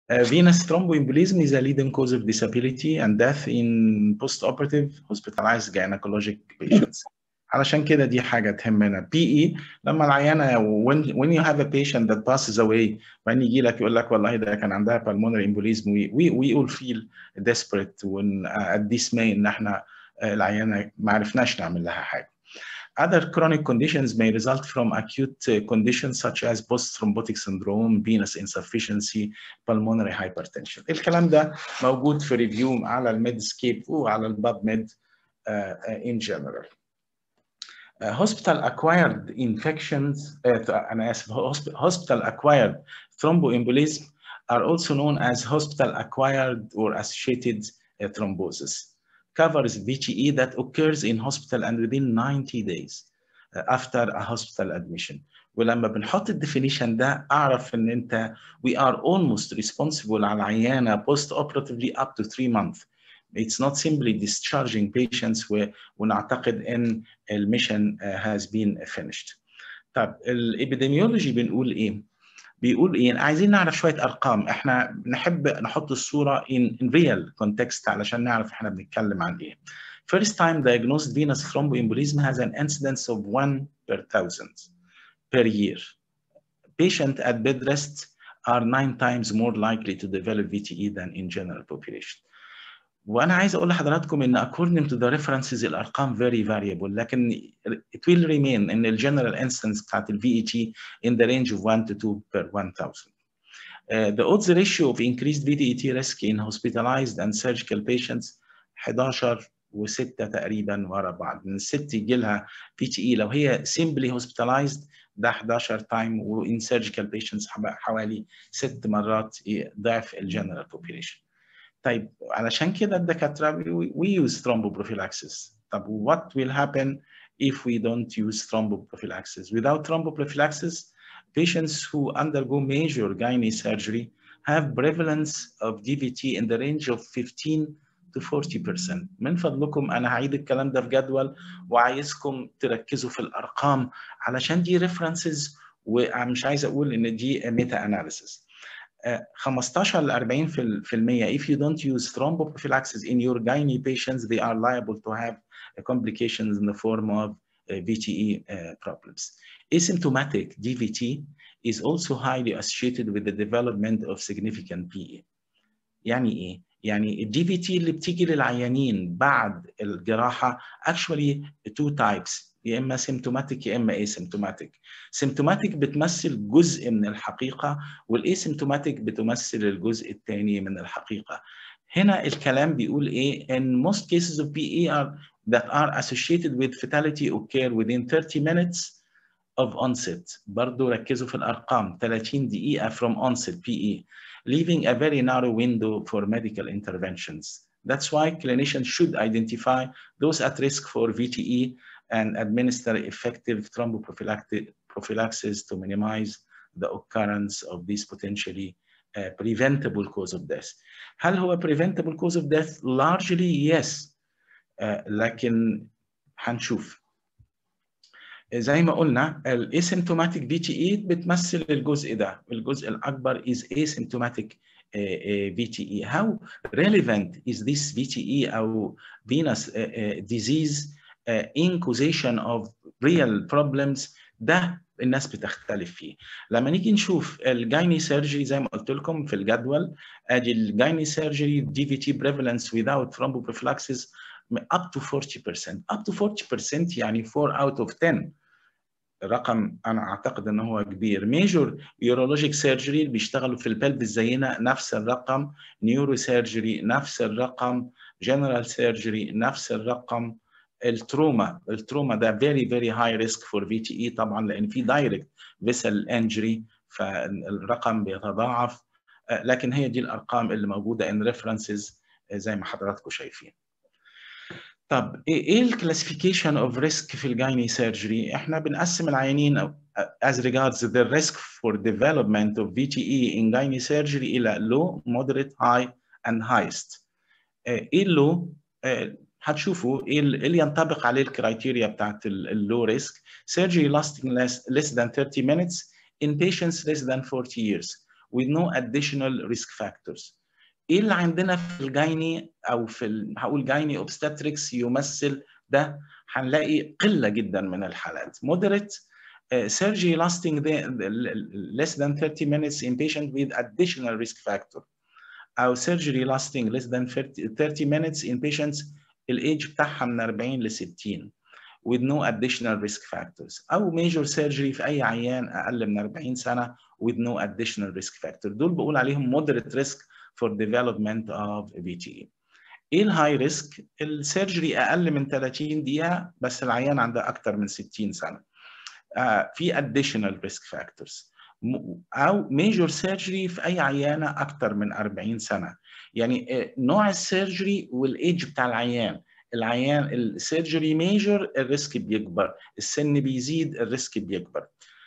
Uh, venous thromboembolism is a leading cause of disability and death in post-operative hospitalized gynecologic patients. علشان كده دي حاجه تهمنا بي اي لما العيانه when, when you have a patient that passes away وبعدين يجي لك يقول لك والله ده كان عندها pulmonary embolism we, we, we all feel desperate when uh, at this may ان احنا uh, العيانه ما عرفناش نعمل لها حاجه Other chronic conditions may result from acute uh, conditions such as post-thrombotic syndrome, venous insufficiency, pulmonary hypertension. الكلام ده موجود في ريفيو على الميدسكيب وعلى الباب ميد uh, in general. Uh, hospital acquired infections, uh, أنا آسف, hospital acquired thromboembolism are also known as hospital acquired or associated uh, thrombosis. Covers VTE that occurs in hospital and within 90 days uh, after a hospital admission. ولما بنحط الديفينيشن ده اعرف ان انت we are almost responsible على العيانه post operatively up to 3 months. It's not simply discharging patients ونعتقد ان الميشن has been finished. طب الابيديميولوجي بنقول ايه؟ بيقول ايه؟ عايزين نعرف شويه ارقام، احنا نحب نحط الصوره in, in real context علشان نعرف احنا بنتكلم عن ايه. First time diagnosed venous thromboembolism has an incidence of 1 per thousand per year. Patient at bed rest are nine times more likely to develop VTE than in general population. وانا عايز اقول لحضراتكم ان according to the references الارقام very variable لكن it will remain in the general instance بتاعت ال VET in the range of 1 to 2 per 1000. Uh, the odds ratio of increased VTET risk in hospitalized and surgical patients 11 و6 تقريبا ورا بعض من الست يجي لها VTE لو هي simply hospitalized ده 11 تايم وان surgical patients حوالي ست مرات ضعف الجنرال population. طيب علشان كده الدكاتره we use thromboprophylaxis طب what will happen if we don't use thromboprophylaxis without thromboprophylaxis patients who undergo major gynae surgery have prevalence of DVT in the range of 15 to 40% من فضلكم انا هعيد الكلام ده في جدول وعايزكم تركزوا في الارقام علشان دي references ومش عايز اقول ان دي ميتا اناليسيس 15 ل 40% if you don't use thromboprophylaxis in your gynae patients they are liable to have complications in the form of VTE uh, problems. Asymptomatic DVT is also highly associated with the development of significant PE. يعني ايه؟ يعني الدي في تي اللي بتيجي للعيانين بعد الجراحه actually two types يا اما سيمتوماتيك يا اما asymptomatic. سيمتوماتيك بتمثل جزء من الحقيقه والاسيمتوماتيك بتمثل الجزء الثاني من الحقيقه. هنا الكلام بيقول ايه؟ in most cases of PE are that are associated with fatality occur within 30 minutes of onset. برضو ركزوا في الارقام 30 دقيقه from onset PE. leaving a very narrow window for medical interventions. That's why clinicians should identify those at risk for VTE and administer effective thromboprophylaxis to minimize the occurrence of this potentially uh, preventable cause of death. هل هو preventable cause of death? Largely yes. Uh, لكن هنشوف. زي ما قلنا الاسيمتوماتيك في تي اي بتمثل الجزء ده الجزء الاكبر is asymptomatic في تي اي how relevant is this VTE او venous uh, uh, disease uh, in causation of real problems ده الناس بتختلف فيه لما نيجي نشوف الجايني سيرجري زي ما قلت لكم في الجدول ادي الجايني سيرجري دي في تي prevalence without thromboprophylaxis up to 40% up to 40% يعني 4 out of 10 رقم انا اعتقد ان هو كبير ميجور يورولوجيك سيرجري بيشتغلوا في البلفس زينا نفس الرقم نيورو سيرجري نفس الرقم جنرال سيرجري نفس الرقم التروما التروما ده very very high risk for VTE طبعا لان في دايركت فيسل انجري فالرقم بيتضاعف لكن هي دي الارقام اللي موجوده ان ريفرنسز زي ما حضراتكم شايفين طب ايه الكلاسيفيكيشن اوف ريسك في الجايني سيرجري احنا بنقسم العيانين as regards the risk for development of VTE in gynae surgery الى low, moderate, high and highest ايه اللو هتشوفوا ايه اللي ينطبق عليه الكرايتيريا بتاعت اللو ريسك surgery lasting less, less than 30 minutes in patients less than 40 years with no additional risk factors ايه اللي عندنا في الجايني او في ال... هقول جايني اوبستاتريكس يمثل ده هنلاقي قله جدا من الحالات moderate uh, surgery lasting the, less than 30 minutes in patient with additional risk factor او surgery lasting less than 30 minutes in patients الايدج بتاعها من 40 ل 60 with no additional risk factors او major surgery في اي عيان اقل من 40 سنه with no additional risk factor دول بقول عليهم moderate risk for development of VTE ايه الهاي ريسك السيرجري اقل من 30 دقيقه بس العيان عنده اكتر من 60 سنه آه في additional risk factors او ميجور سيرجري في اي عيانه اكتر من 40 سنه يعني نوع السيرجري والايدج بتاع العيان العيان السيرجري ميجور الريسك بيكبر السن بيزيد الريسك بيكبر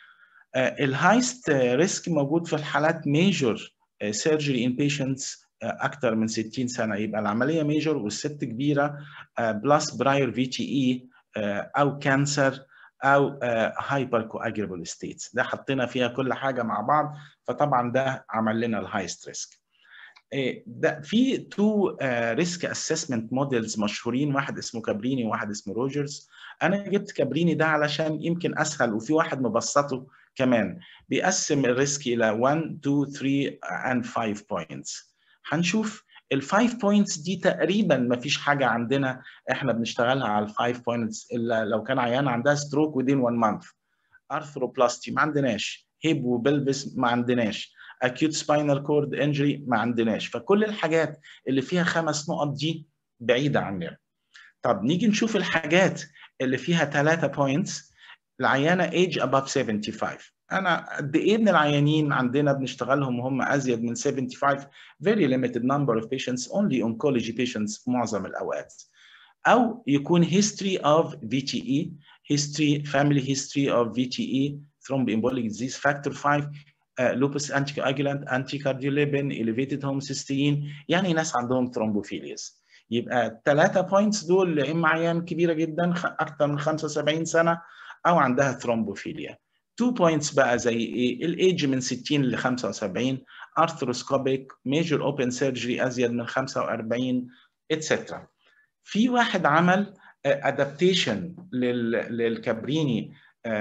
الهايست ريسك موجود في الحالات ميجور سيرجري ان بيشنتس اكتر من 60 سنه يبقى العمليه ميجور والست كبيره بلس براير في تي اي او كانسر او هايبر كواجربل ستيتس ده حطينا فيها كل حاجه مع بعض فطبعا ده عمل لنا الهايست ريسك ده في تو ريسك اسسمنت موديلز مشهورين واحد اسمه كابريني وواحد اسمه روجرز انا جبت كابريني ده علشان يمكن اسهل وفي واحد مبسطه كمان بيقسم الريسك الى 1 2 3 and 5 بوينتس هنشوف الفايف بوينتس دي تقريبا ما فيش حاجه عندنا احنا بنشتغلها على الفايف بوينتس الا لو كان عيان عندها ستروك within 1 مانث ارثروبلاستي ما عندناش هيب وبلبس ما عندناش acute spinal cord injury ما عندناش فكل الحاجات اللي فيها خمس نقط دي بعيده عننا طب نيجي نشوف الحاجات اللي فيها ثلاثة بوينتس العيانه age above 75 انا قد ايه من العيانين عندنا بنشتغلهم وهم ازيد من 75 very limited number of patients only oncology patients معظم الاوقات او يكون history of VTE history family history of VTE thromboembolic disease factor 5 uh, lupus anticoagulant anticardiolipin elevated homocysteine يعني ناس عندهم ثرومبوفيليز يبقى الثلاثه بوينتس دول يا اما عيان كبيره جدا اكثر من 75 سنه او عندها ثرومبوفيليا تو بوينتس بقى زي ايه الايدج من 60 ل 75 ارثروسكوبيك ميجر اوبن سيرجري ازيد من 45 اتسترا في واحد عمل ادابتيشن للكابريني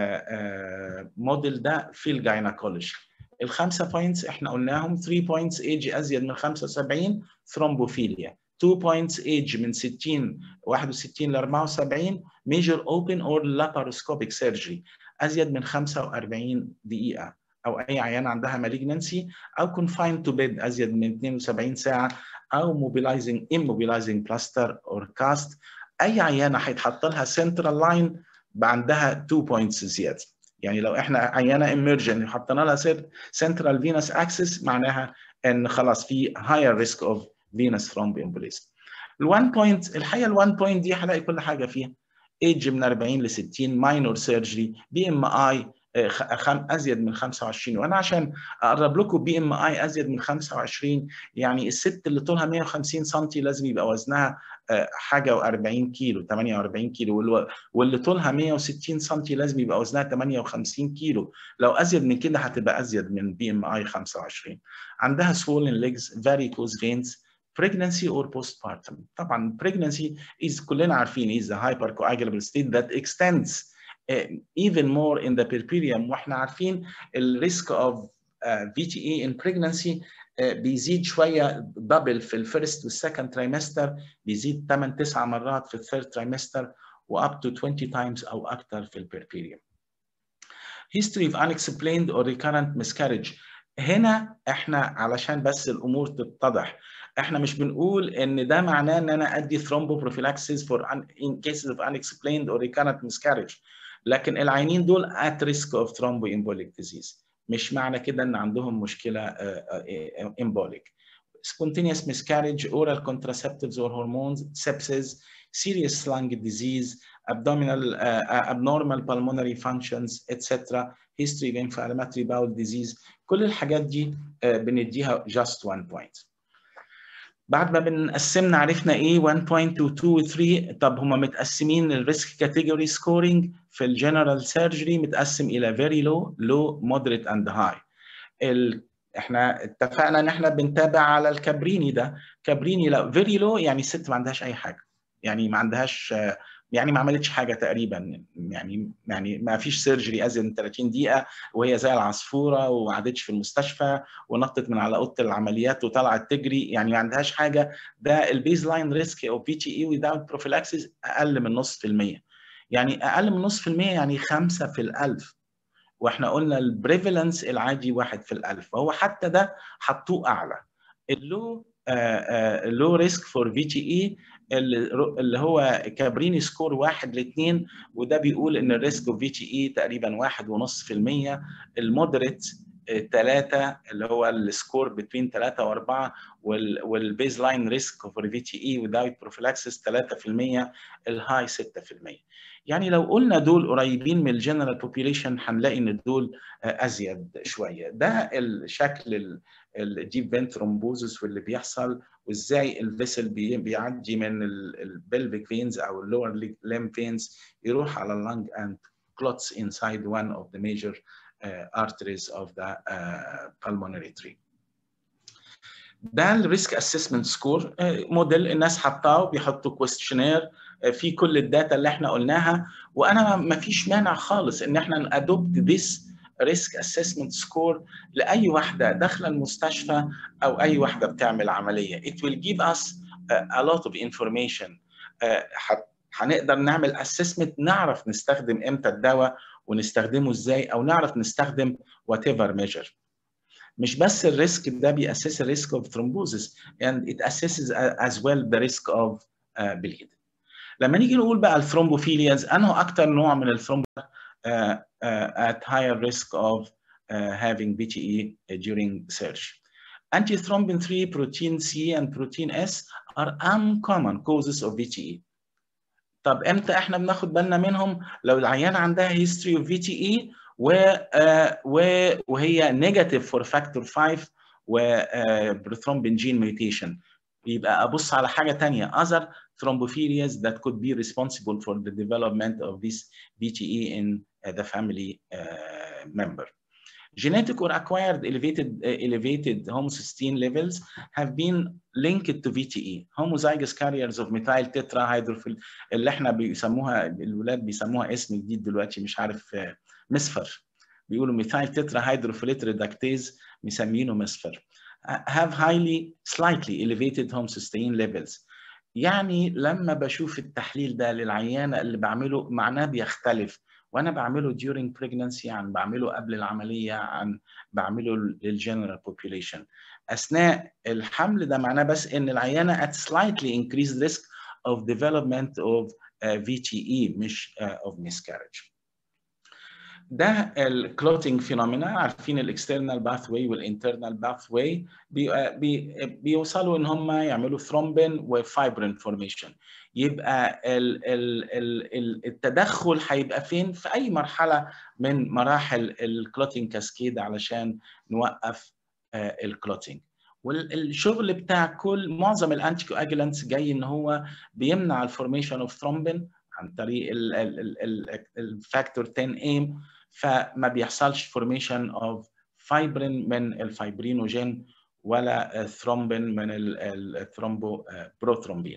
موديل ده في الجاينكولوجي الخمسه بوينتس احنا قلناهم 3 بوينتس ايج ازيد من 75 ثرومبوفيليا 2 بوينتس ايج من 60 61 ل 74 ميجر اوبن اور لاباروسكوبيك سيرجري ازيد من 45 دقيقه او اي عيان عندها مالجنسي او confined to bed ازيد من 72 ساعه او mobilizing immobilizing plaster or cast اي عيانه هيتحط لها central line عندها 2 بوينتس زياده يعني لو احنا عيانه emergent حطينا لها central venous axis معناها ان خلاص في higher risk of venous thromboembolism ال1 بوينت الحقيقه ال1 بوينت دي هلاقي كل حاجه فيها ايدج من 40 ل 60 ماينور سيرجري بي ام اي ازيد من 25 وانا عشان اقرب لكم بي ام اي ازيد من 25 يعني الست اللي طولها 150 سم لازم يبقى وزنها حاجه و40 كيلو 48 كيلو واللي طولها 160 سم لازم يبقى وزنها 58 كيلو لو ازيد من كده هتبقى ازيد من بي ام اي 25 عندها swollen legs varicose veins pregnancy or postpartum طبعا pregnancy is كلنا عارفين is a hypercoagulable state that extends uh, even more in the perperium واحنا عارفين الريسك of uh, VTE in pregnancy uh, بيزيد شويه دبل في الفيرست والسكند ترايمستر بيزيد 8 9 مرات في الثيرد ترايمستر واب تو 20 times او اكثر في البربيريوم. History of unexplained or recurrent miscarriage هنا احنا علشان بس الامور تتضح احنا مش بنقول ان ده معناه ان انا ادي thromboprophylaxis for in cases of unexplained or recurrent miscarriage لكن العينين دول at risk of thromboembolic disease مش معنى كده ان عندهم مشكله embolic spontaneous miscarriage oral contraceptives or hormones sepsis serious lung disease abdominal uh, abnormal pulmonary functions etc history of inflammatory bowel disease كل الحاجات دي uh, بنديها just one point بعد ما بنقسمنا عرفنا ايه 1 point و 2 و 3 طب هما متقسمين الريسك كاتيجوري سكورينج في الجنرال سيرجري متقسم الى very low low moderate and high احنا اتفقنا ان احنا بنتابع على الكابريني ده كابريني لا فيري لو يعني الست ما عندهاش اي حاجه يعني ما عندهاش يعني ما عملتش حاجه تقريبا يعني يعني ما فيش سيرجري ازن 30 دقيقه وهي زي العصفوره وما عادتش في المستشفى ونطت من على اوضه العمليات وطلعت تجري يعني ما عندهاش حاجه ده البيز لاين ريسك او بي تي اي ويزاوت بروفيلاكسيس اقل من نص في المية يعني اقل من نص في المية يعني خمسة في الألف واحنا قلنا البريفالنس العادي واحد في الألف فهو حتى ده حطوه أعلى اللو لو ريسك فور في تي اي اللي هو كابريني سكور واحد لاثنين وده بيقول ان الريسك اوف في تي اي تقريبا واحد ونص في المية المودريت ثلاثة اللي هو السكور بين ثلاثة وأربعة والبيز لاين ريسك فور في تي اي without prophylaxis 3% الهاي 6% يعني لو قلنا دول قريبين من الجنرال بوبيليشن هنلاقي ان دول ازيد شويه ده الشكل الديب فين ثرومبوزس واللي بيحصل وازاي الفيسل بيعدي من البلفيك فينز او اللور ليم فينز يروح على اللنج and clots inside one of the major uh, arteries of the uh, pulmonary tree. ده الريسك اسسمنت سكور موديل الناس حطاه بيحطوا كويستشنير في كل الداتا اللي احنا قلناها وانا ما فيش مانع خالص ان احنا نادوبت ذيس ريسك اسسمنت سكور لاي واحده داخله المستشفى او اي واحده بتعمل عمليه it will give us a lot of information هنقدر نعمل اسسمنت نعرف نستخدم امتى الدواء ونستخدمه ازاي او نعرف نستخدم وات ايفر ميجر مش بس الريسك ده بيأسس الريسك of thrombosis and it assesses as well the risk of uh, bleed. لما نيجي نقول بقى الثرومبوفيلياز انه اكتر نوع من الثرومب uh, uh, at higher risk of uh, having BTE during surgery. Antithrombin 3, protein C and protein S are uncommon causes of VTE. طب امتى احنا بناخد بالنا منهم؟ لو العيان عندها history of VTE و وهي نيجاتيف فور فاكتور 5 وبروثرومبين جين ميوتيشن يبقى ابص على حاجه ثانيه other thrombophilias that could be responsible for the development of this BTE in uh, the family uh, member. Genetic or acquired elevated uh, elevated homocysteine levels have been linked to VTE. Homozygous carriers of methyl tetrahydrophil اللي احنا بيسموها الولاد بيسموها اسم جديد دلوقتي مش عارف مصفر بيقولوا ميثايل تترا هيدروفيليت ريدكتيز مسمينه مصفر have highly slightly elevated homocysteine levels يعني لما بشوف التحليل ده للعيانه اللي بعمله معناه بيختلف وانا بعمله during pregnancy عن بعمله قبل العمليه عن بعمله للجنرال population اثناء الحمل ده معناه بس ان العيانه at slightly increased risk of development of uh, VTE مش uh, of miscarriage ده الكلوتينج فينومينا عارفين الاكسترنال باث واي والانترنال باث واي بي بي بيوصلوا ان هم يعملوا ثرومبين وفايبرين فورميشن يبقى ال ال ال التدخل هيبقى فين في اي مرحله من مراحل الكلوتينج كاسكيد علشان نوقف الكلوتينج والشغل بتاع كل معظم الانتي كواجلانتس جاي ان هو بيمنع الفورميشن اوف ثرومبين عن طريق الفاكتور 10 ايم فما بيحصلش فورميشن اوف فايبرين من الفايبرينوجين ولا ثرومبين من الثرومبو بروثرومبين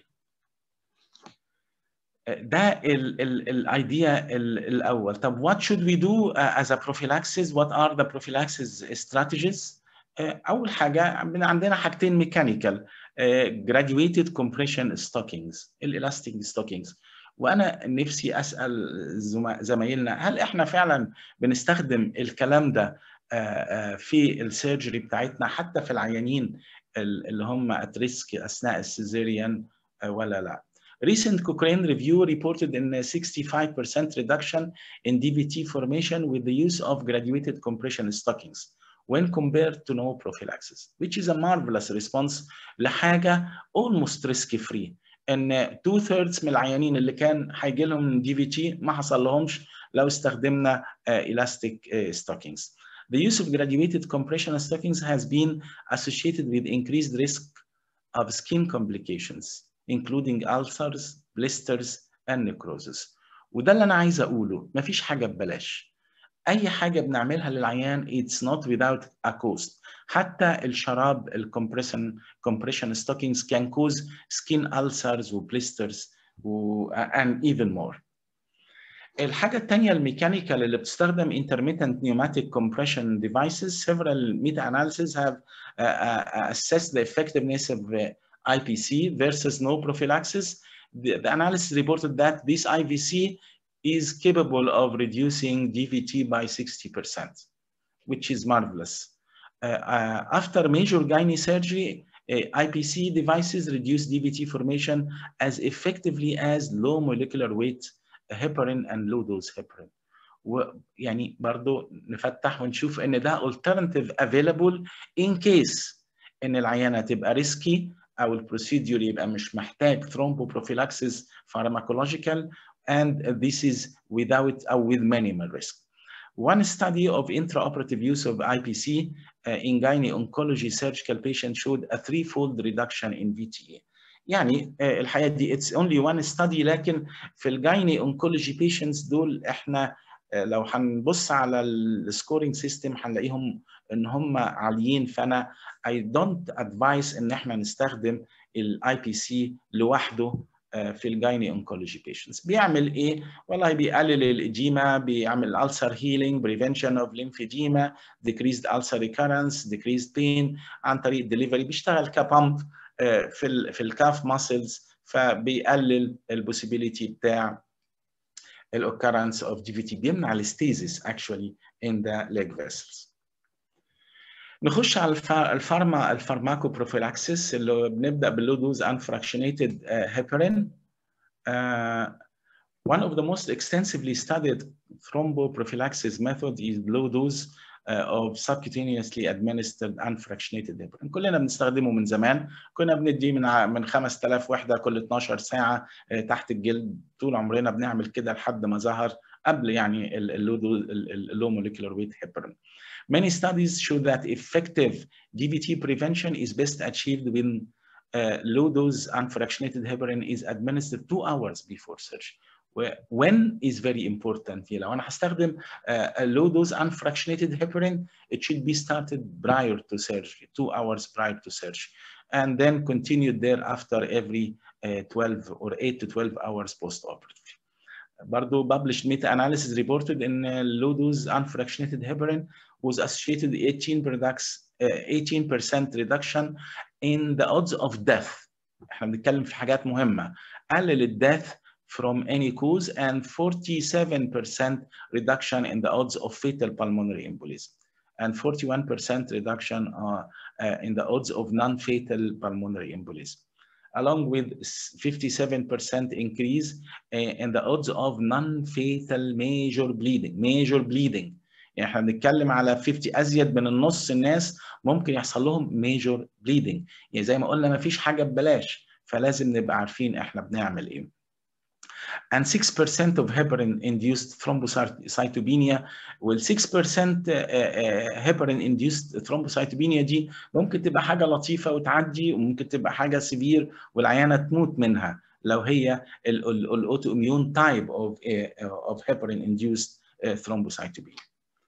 ده الايديا الاول طب what should we do as a prophylaxis what are the prophylaxis strategies اول حاجه عندنا حاجتين ميكانيكال graduated compression stockings الالاستيك stockings وانا نفسي اسال زمايلنا هل احنا فعلا بنستخدم الكلام ده في السيرجري بتاعتنا حتى في العيانين اللي هم ات ريسك اثناء السيزيريان ولا لا Recent Cochrane review reported in a 65% reduction in DVT formation with the use of graduated compression stockings when compared to no prophylaxis, which is a marvelous response لحاجة almost risk-free. ان تو ثيردز من العيانين اللي كان هيجي لهم دي في تي ما حصل لهمش لو استخدمنا elastic stockings. The use of graduated compression stockings has been associated with increased risk of skin complications, including ulcers, blisters, and necrosis. وده اللي انا عايز اقوله، مفيش حاجه ببلاش. اي حاجه بنعملها للعيان it's not without a cost حتى الشراب الكompression compression stockings can cause skin ulcers و blisters و and even more الحاجة الثانية الميكانيكال اللي بتستخدم intermittent pneumatic compression devices several meta-analyses have uh, uh, assessed the effectiveness of uh, IPC versus no prophylaxis. The, the analysis reported that this IVC is capable of reducing DVT by 60%, which is marvelous. after major gynae surgery, IPC devices reduce DVT formation as effectively as low molecular weight heparin and low dose heparin. ويعني برضو نفتح ونشوف ان ده alternative available in case ان العيانه تبقى ريسكي او البروسيدور يبقى مش محتاج thromboprophylaxis pharmacological and this is without or with minimal risk. One study of intraoperative use of IPC uh, in gynae oncology surgical patients showed a threefold reduction in VTA. يعني الحقيقه دي it's only one study لكن في الجايني oncology patients دول احنا لو هنبص على السكورينج سيستم هنلاقيهم ان هم عاليين فانا I don't advise ان احنا نستخدم الاي بي سي لوحده في الجايني اونكولوجي بيشنتس بيعمل ايه والله بيقلل الايديما بيعمل ulcer healing prevention of lymphedema decreased ulcer recurrence decreased pain عن طريق delivery بيشتغل كبامب في ال في الكاف ماسلز فبيقلل البوسيبيليتي بتاع الاوكرنس اوف دي في تي بيمنع الستيزيس actually in the leg vessels نخش على الفارما الفارماكو بروفيلاكسيس اللي بنبدا باللو دوز unfractionated heparin uh, one of the most extensively studied thromboprophylaxis method is low dose uh, of subcutaneously administered unfractionated heparin كلنا بنستخدمه من زمان كنا بنديه من من 5000 وحده كل 12 ساعه تحت الجلد طول عمرنا بنعمل كده لحد ما ظهر قبل يعني اللو molecular weight heparin Many studies show that effective DVT prevention is best achieved when uh, low dose unfractionated heparin is administered two hours before surgery. When is very important. لو أنا هستخدم uh, a low dose unfractionated heparin, it should be started prior to surgery, two hours prior to surgery, and then continued thereafter every uh, 12 or 8 to 12 hours post-operatively. برضو published meta-analysis reported in low dose unfractionated heparin was associated with 18 18% reduction in the odds of death. احنا بنتكلم في حاجات مهمة. قلل الديث from any cause and 47% reduction in the odds of fatal pulmonary embolism and 41% reduction uh, uh, in the odds of non-fatal pulmonary embolism along with 57% increase in the odds of non-fatal major bleeding major bleeding يعني احنا بنتكلم على 50 ازيد من النص الناس ممكن يحصل لهم major bleeding يعني زي ما قلنا ما فيش حاجه ببلاش فلازم نبقى عارفين احنا بنعمل ايه and 6% of heparin induced thrombocytopenia وال 6% heparin induced thrombocytopenia دي ممكن تبقى حاجه لطيفه وتعدي وممكن تبقى حاجه سيفير والعيانه تموت منها لو هي الاوتو اميون تايب of of heparin induced thrombocytopenia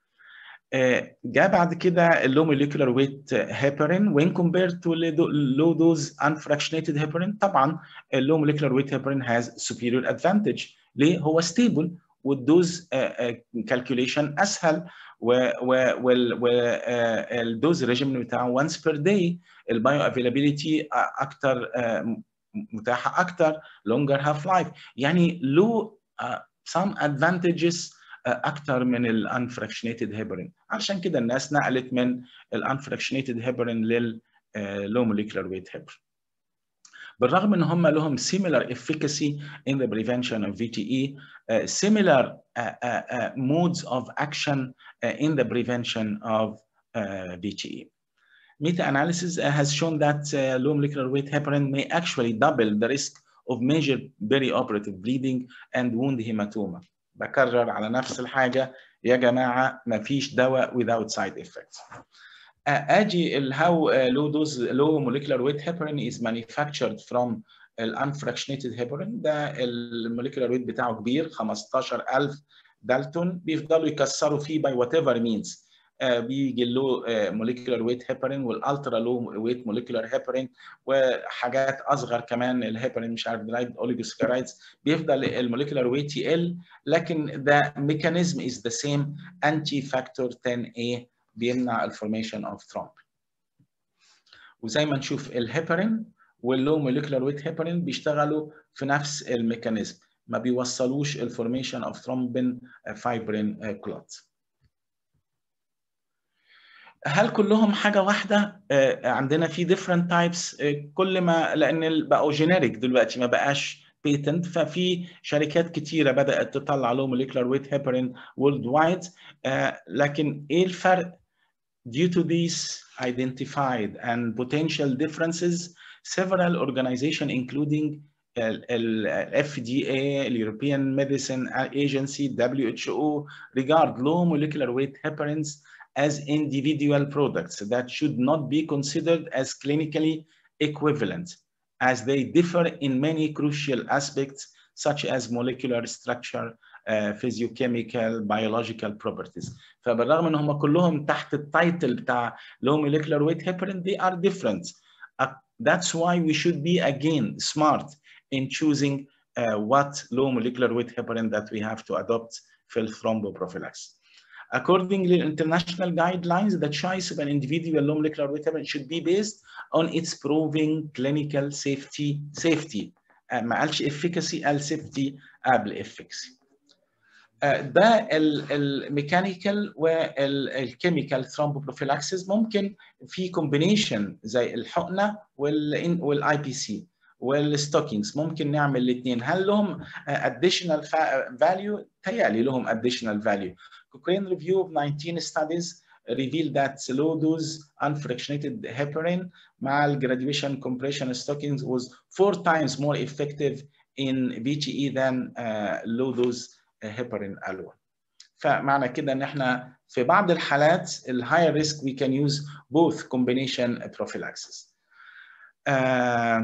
جاء بعد كده اللو موليكولار ويت هيبرين وين كومبيرد تو لو دوز انفراكشنيتد هيبرين طبعا اللو موليكولار ويت هيبرين هاز سوبيريور ادفانتج ليه هو ستيبل والدوز كالكوليشن اسهل والدوز ريجيم بتاعه وانس بير داي البايو افيلابيلتي اكتر متاحه اكتر لونجر هاف لايف يعني له some advantages اكتر من الانفراكشنيتد هيبرين عشان كده الناس نقلت من الانفراكشنيتد هيبرين لللو موليكولار ويت هيبرين بالرغم ان هم لهم similar efficacy in the prevention of VTE uh, similar uh, uh, modes of action in the prevention of VTE meta-analysis has shown that low molecular weight heparin may actually double the risk of major perioperative bleeding and wound hematoma بكرر على نفس الحاجه يا جماعه ما فيش دواء without side effects. اجي الهاو لو دوز لو موليكولار ويت هيبرين is manufactured from الانفراكشنيتد هيبرين ده الموليكولار ويت بتاعه كبير 15000 دالتون بيفضلوا يكسروا فيه باي وات ايفر مينز بيجي له موليكولار ويت هيبرين والالترا لو ويت موليكولار هيبرين وحاجات اصغر كمان الهيبرين مش عارف درايد اوليجوسكرايدز بيفضل الموليكولار ويت يقل لكن ذا ميكانيزم از ذا سيم انتي فاكتور 10A بيمنع الفورميشن اوف ثرومب وزي ما نشوف الهيبرين واللو موليكولار ويت هيبرين بيشتغلوا في نفس الميكانيزم ما بيوصلوش الفورميشن اوف ثرومبين فايبرين كلوت هل كلهم حاجه واحده عندنا في different types كل ما لان بقوا جينيريك دلوقتي ما بقاش بيتنت ففي شركات كتيره بدات تطلع له موليكولار ويت هيبرين وورلد وايد لكن ايه الفرق due to these identified and potential differences several organizations including ال FDA, the European Medicine Agency, WHO regard low molecular weight heparins as individual products that should not be considered as clinically equivalent as they differ in many crucial aspects such as molecular structure, uh, physiochemical, biological properties. فبالرغم ان هم كلهم تحت التايتل بتاع low molecular weight heparin, they are different. Uh, that's why we should be again smart in choosing uh, what low molecular weight heparin that we have to adopt for thromboprophylaxis. According to international guidelines, the choice of an individual low molecular weight heparin should be based on its proving clinical safety. Safety. Uh, ما قالش efficacy قال safety قبل efficacy. Uh, ده الميكانيكال والكيميكال ثرومبوبروفيلاكسيس ممكن في كومبينيشن زي الحقنه والاي بي سي والستوكينجز ممكن نعمل الاثنين هل لهم additional value تهيألي لهم additional value Cochrane review of 19 studies revealed that low dose unfractionated heparin مع graduation compression stockings was four times more effective in VTE than uh, low dose heparin alone. فمعنى كده ان احنا في بعض الحالات الهاير ريسك we can use both combination prophylaxis. Uh,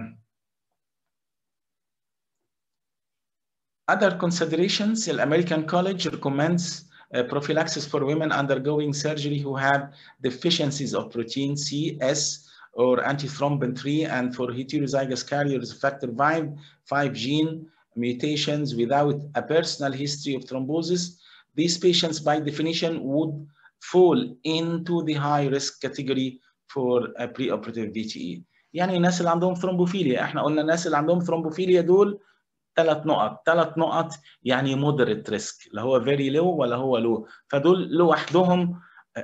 other considerations, the American College recommends uh, prophylaxis for women undergoing surgery who have deficiencies of protein C, S, or antithrombin 3, and for heterozygous carriers factor 5, 5 gene mutations without a personal history of thrombosis. These patients, by definition, would fall into the high risk category for a preoperative VTE. يعني الناس اللي عندهم ثرومبوفيليا، احنا قلنا الناس اللي عندهم ثرومبوفيليا دول ثلاث نقط ثلاث نقط يعني مودريت ريسك لا هو فيري لو ولا هو لو فدول لوحدهم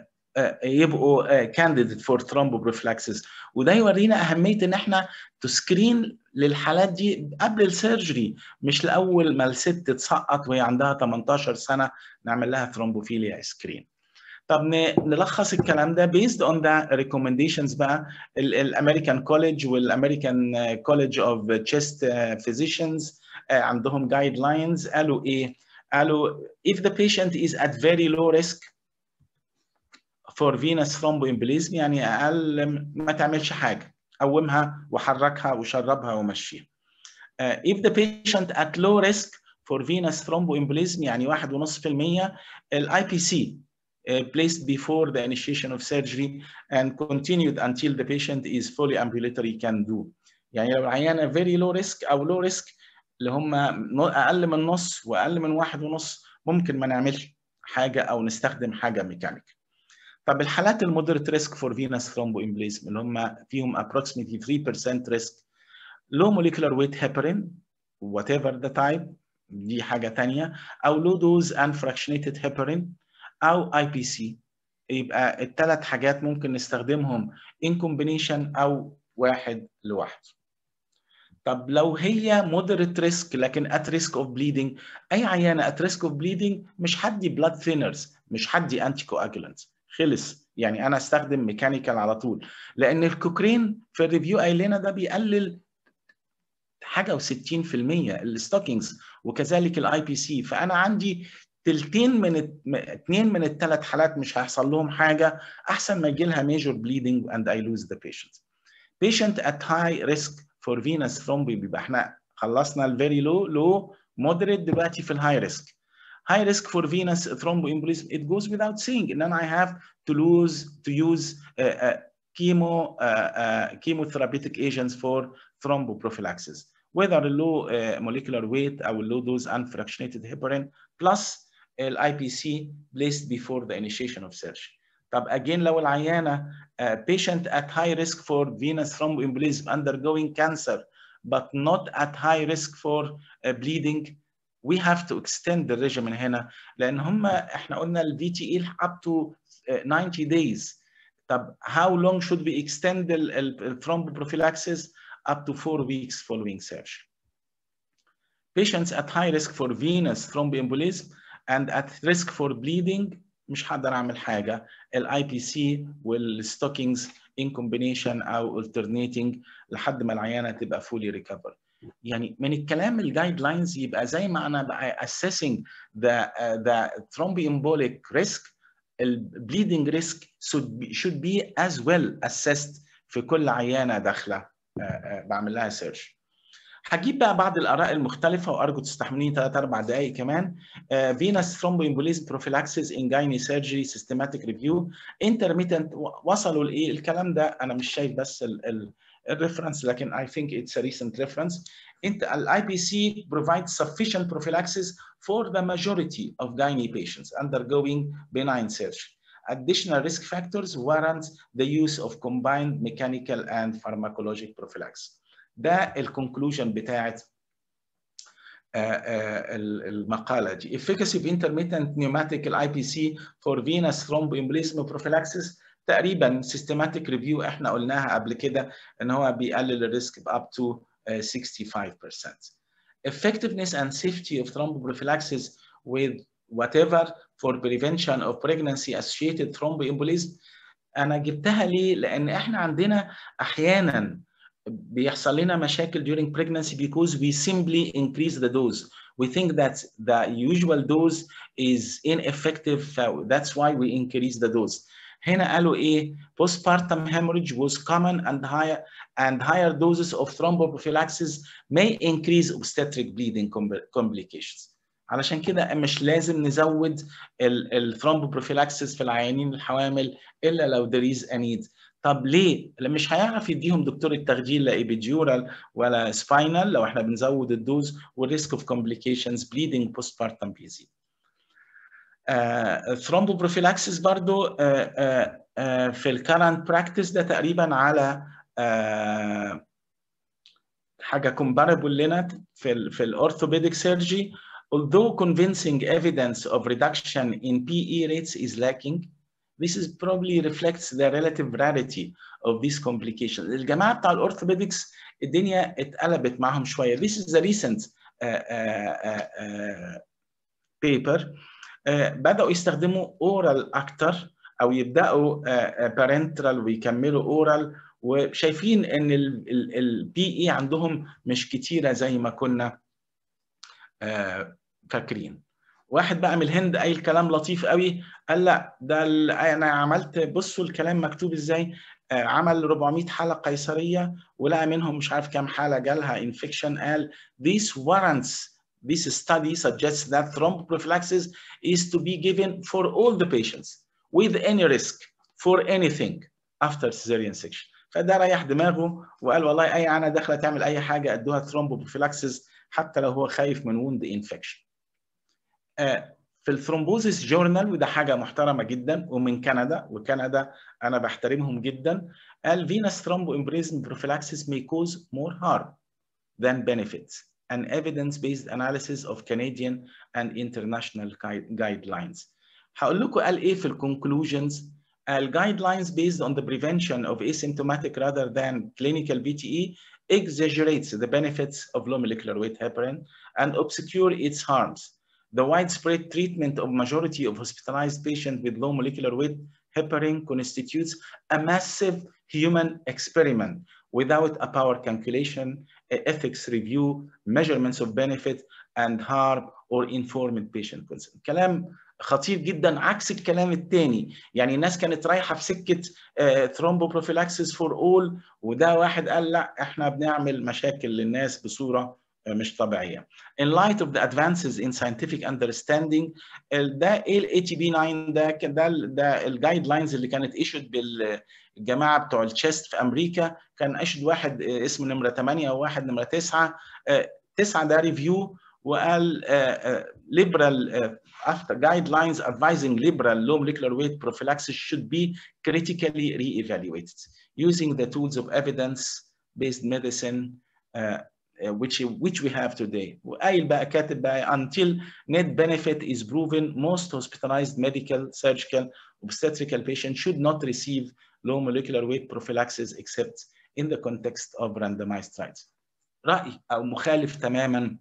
يبقوا كانديديت فور ثرومبوبروفلاكسس وده يورينا اهميه ان احنا تسكرين للحالات دي قبل السيرجري مش لاول ما الست تسقط وهي عندها 18 سنه نعمل لها ثرومبوفيليا سكرين طب نلخص الكلام ده based on the recommendations بقى الامريكان كوليدج والامريكان كوليدج اوف تشيست physicians عندهم جايد لاينز قالوا ايه؟ قالوا if the patient is at very low risk for venous thromboembolism يعني اقل ما تعملش حاجه قومها وحركها وشربها ومشيها. Uh, if the patient at low risk for venous thromboembolism يعني 1.5% الاي بي سي placed before the initiation of surgery and continued until the patient is fully ambulatory can do. يعني لو العيانه very low risk او low risk اللي هم اقل من نص واقل من واحد ونص ممكن ما نعملش حاجه او نستخدم حاجه ميكانيك. طب الحالات المودريت ريسك فور فينس ثرومبوامبليزم اللي هم فيهم approximately 3% ريسك low molecular weight heparin whatever the type دي حاجه ثانيه او low dose unfractionated heparin او اي بي سي يبقى الثلاث حاجات ممكن نستخدمهم in combination او واحد لوحده. طب لو هي moderate risk لكن at risk of bleeding اي عيانه at risk of bleeding مش هدي blood thinners مش هدي anticoagulants خلص يعني انا استخدم ميكانيكال على طول لان الكوكرين في الريفيو قايل لنا ده بيقلل حاجه و60% الستوكينجز وكذلك الاي بي سي فانا عندي تلتين من اثنين من الثلاث حالات مش هيحصل لهم حاجه احسن ما يجي لها ميجور بليدنج and I lose the patient. Patient at high risk for venous thromboemboli يبقى احنا خلصنا الفيري لو لو مودريت دلوقتي في الهاي ريسك. high risk for venous thromboembolism it goes without saying and then I have to lose to use uh, uh, chemo uh, chemotherapeutic agents for thromboprophylaxis whether low molecular weight or low dose unfractionated heparin plus IPC placed before the initiation of surgery. طب again لو العيانة uh, patient at high risk for venous thromboembolism undergoing cancer but not at high risk for uh, bleeding we have to extend the regimen هنا لان هم احنا قلنا ال VTE up to 90 days طب how long should we extend the thromboprophylaxis up to 4 weeks following surgery patients at high risk for venous thromboembolism and at risk for bleeding مش هقدر اعمل حاجه الاي بي سي والستوكينجز in combination او alternating لحد ما العيانه تبقى fully recover يعني من الكلام الجايد لاينز يبقى زي ما انا بقى assessing the uh, the thromboembolic risk bleeding risk should be, should be as well assessed في كل عيانه داخله uh, uh, بعمل لها سيرش هجيب بقى بعض الاراء المختلفه وارجو تستحملوني 3 4 دقائق كمان فينس ثرومبوامبوليزم بروفيلاكسيس ان جايني سيرجري سيستماتيك ريفيو انترميتنت وصلوا لايه الكلام ده انا مش شايف بس الريفرنس لكن I think it's a recent reference انت الاي بي سي provides sufficient prophylaxis for the majority of gynae patients undergoing benign surgery additional risk factors warrant the use of combined mechanical and pharmacologic prophylaxis ده الكونكلوجن بتاعت المقاله دي efficacy of intermittent pneumatic IPC for venous thromboembolism prophylaxis تقريبا systematic review احنا قلناها قبل كده ان هو بيقلل الريسك ب up to 65%. Effectiveness and safety of thromboprophylaxis with whatever for prevention of pregnancy associated thromboembolism انا جبتها ليه؟ لان احنا عندنا احيانا بيحصل لنا مشاكل during pregnancy because we simply increase the dose. We think that the usual dose is ineffective, that's why we increase the dose. هنا قالوا ايه postpartum hemorrhage was common and higher and higher doses of thromboprophylaxis may increase obstetric bleeding complications علشان كده مش لازم نزود الثرومبوبروفيلاكسس في العيانين الحوامل الا لو there is a need طب ليه؟ مش هيعرف يديهم دكتور التخدير لا ايبيديورال ولا سباينال لو احنا بنزود الدوز والريسك اوف كومبليكيشنز بليدنج بوست بارتم بيزيد. ثرومبوبروفيلاكسس برضو uh, uh, uh, في الكرنت براكتس ده تقريبا على حاجه كومباربل لنا في ال في الاورثوبيديك سيرجي although convincing evidence of reduction in PE rates is lacking This is probably reflects the relative rarity of these complications. الجماعة بتاع الأورثوبيدكس الدنيا اتقلبت معهم شوية. This is a recent uh, uh, uh, paper. بدأوا يستخدموا oral أكتر أو يبدأوا parenteral ويكملوا oral وشايفين إن ال PE عندهم مش كتيرة زي ما كنا فاكرين. واحد بقى من الهند قايل كلام لطيف قوي قال لا ده انا عملت بصوا الكلام مكتوب ازاي عمل 400 حاله قيصريه ولقى منهم مش عارف كام حاله جالها انفكشن قال this warrants this study suggests that thromboprophylaxis is to be given for all the patients with any risk for anything after cesarean section فده ريح دماغه وقال والله اي عانه داخله تعمل اي حاجه ادوها thromboprophylaxis حتى لو هو خايف من wound infection في الثرومبوزيس جورنال وده حاجه محترمه جدا ومن كندا وكندا انا بحترمهم جدا قال venous thromboembolism prophylaxis may cause more harm than benefits an evidence-based analysis of Canadian and international guidelines. هقول لكم قال ايه في الكونكلوجنز قال guidelines based on the prevention of asymptomatic rather than clinical VTE exaggerates the benefits of low molecular weight heparin and obscure its harms. The widespread treatment of majority of hospitalized patients with low molecular weight heparin constitutes a massive human experiment without a power calculation, ethics review, measurements of benefit and harm or informed patient consent. كلام خطير جدا عكس الكلام الثاني يعني الناس كانت رايحه في سكه ثرومبوبروفيلاكسيس فور اول وده واحد قال لا احنا بنعمل مشاكل للناس بصوره مش طبيعيه. In light of the advances in scientific understanding ده ايه الاي تي بي 9 ده ده ده الجايد لاينز اللي كانت ايشود بالجماعه بتوع التشيست في امريكا كان ايشود واحد اسمه نمره 8 وواحد نمره 9 9 ده ريفيو وقال liberal after guidelines advising liberal low molecular weight prophylaxis should be critically re-evaluated using the tools of evidence-based medicine uh, which which we have today. وقايل بقى كاتب بقى until net benefit is proven most hospitalized medical, surgical, obstetrical patients should not receive low molecular weight prophylaxis except in the context of randomized trials. رأي أو مخالف تماما.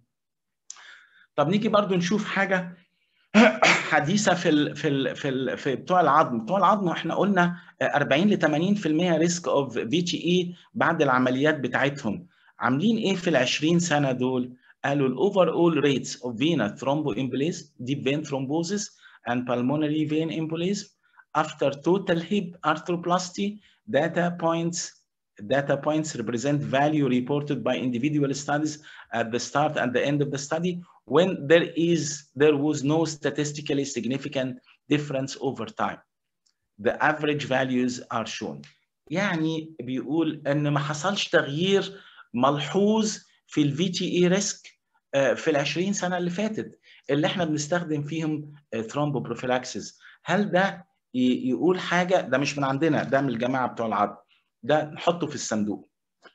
طب نيجي برضو نشوف حاجة حديثه في ال في ال في ال في بتوع العظم بتوع العظم احنا قلنا 40 ل 80% ريسك اوف في تي اي بعد العمليات بتاعتهم عاملين ايه في ال 20 سنه دول قالوا الاوفر اول ريتس اوف فينا ثرومبو امبوليز ديب فين ثرومبوزيس and pulmonary vein embolism after total hip arthroplasty data points data points represent value reported by individual studies at the start and the end of the study when there is there was no statistically significant difference over time. The average values are shown. يعني بيقول ان ما حصلش تغيير ملحوظ في الفي تي اي ريسك في ال 20 سنه اللي فاتت اللي احنا بنستخدم فيهم ثرومبوبروفيلاكسيس هل ده يقول حاجه ده مش من عندنا ده من الجماعه بتوع العظم ده نحطه في الصندوق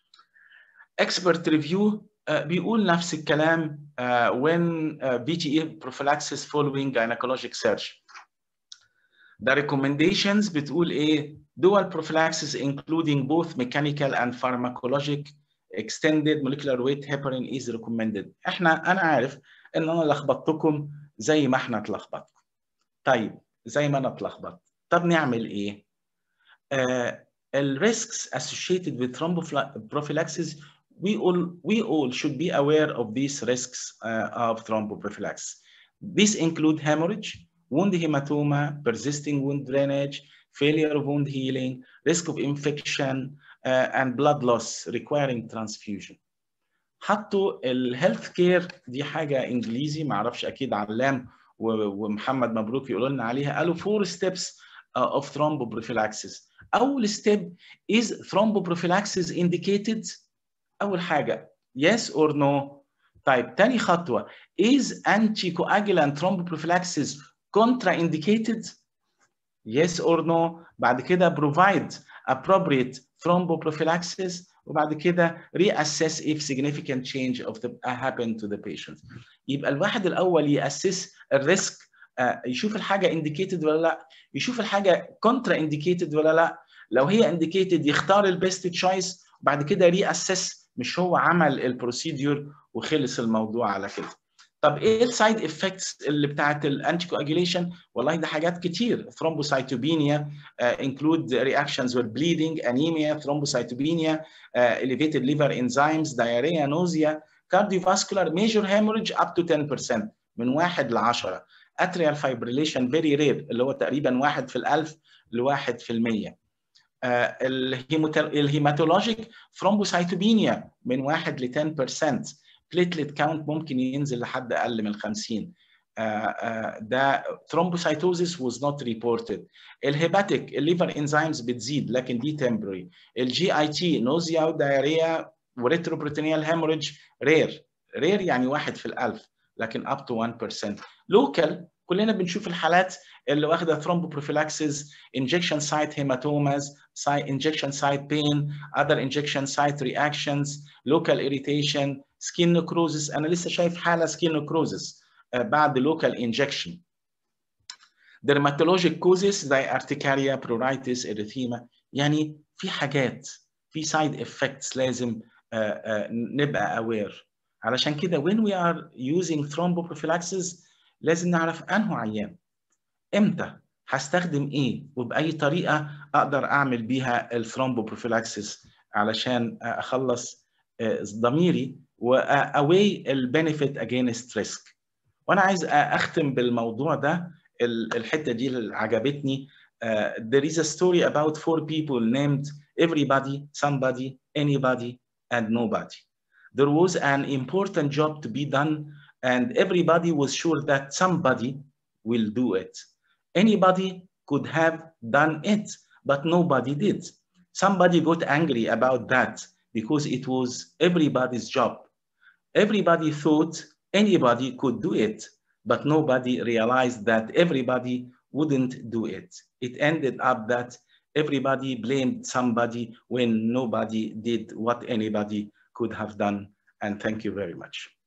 expert review uh, بيقول نفس الكلام uh, when uh, VTE prophylaxis following gynecologic surgery. The recommendations بتقول ايه؟ dual prophylaxis including both mechanical and pharmacologic extended molecular weight heparin is recommended. احنا انا عارف ان انا لخبطتكم زي ما احنا اتلخبطكم. طيب زي ما انا اتلخبطت. طب نعمل ايه؟ uh, الريسكس associated with thromboprophylaxis we all we all should be aware of these risks uh, of thromboprophylaxis. These include hemorrhage, wound hematoma, persisting wound drainage, failure of wound healing, risk of infection, uh, and blood loss requiring transfusion. حطوا الهيلث كير دي حاجه انجليزي ما اعرفش اكيد علام ومحمد مبروك يقولوا لنا عليها قالوا four steps uh, of thromboprophylaxis. اول ستيب is thromboprophylaxis indicated اول حاجه yes or no طيب تاني خطوه is anticoagulant thromboprophylaxis contraindicated yes or no بعد كده provide appropriate thromboprophylaxis وبعد كده reassess if significant change of the happen to the patient يبقى الواحد الاول ياسس الريسك يشوف الحاجه indicated ولا لا يشوف الحاجه contra indicated ولا لا لو هي indicated يختار البيست تشويس وبعد كده ري اسس مش هو عمل البروسيدور وخلص الموضوع على كده طب ايه السايد افكتس اللي بتاعت الانتي كواجيليشن والله ده حاجات كتير ثرومبوسايتوبينيا انكلود رياكشنز with bleeding anemia thrombocytopenia uh, elevated liver enzymes diarrhea nausea cardiovascular major hemorrhage up to 10% من 1 ل 10 atrial fibrillation very rare اللي هو تقريبا 1 في الألف لواحد في المية الهيماتولوجيك ثرومبوسايتوبينيا من 1 ل 10% بليتلت كاونت ممكن ينزل لحد اقل من 50 ده thrombocytosis was not reported الهيباتيك الليفر انزيمز بتزيد لكن دي temporary الجي اي تي نوزيا ودايريا وريتروبروتينيال هيموريدج رير رير يعني واحد في الألف لكن up to 1% لوكال كلنا بنشوف الحالات اللي واخده ثرومبوبروفيلاكسيس injection site hematomas site injection site pain other injection site reactions local irritation skin necrosis انا لسه شايف حاله skin necrosis بعد local injection dermatologic causes زي urticaria pruritus erythema يعني في حاجات في side effects لازم نبقى aware علشان كده when we are using thromboprophylaxis لازم نعرف انه عيان امتى هستخدم ايه وباي طريقه اقدر اعمل بيها الثرومبوبروفيلاكسيس علشان اخلص ضميري واوي البنفيت اجينست ريسك وانا عايز اختم بالموضوع ده الحته دي اللي عجبتني uh, there is a story about four people named everybody somebody anybody and nobody there was an important job to be done and everybody was sure that somebody will do it. Anybody could have done it, but nobody did. Somebody got angry about that because it was everybody's job. Everybody thought anybody could do it, but nobody realized that everybody wouldn't do it. It ended up that everybody blamed somebody when nobody did what anybody could have done. And thank you very much.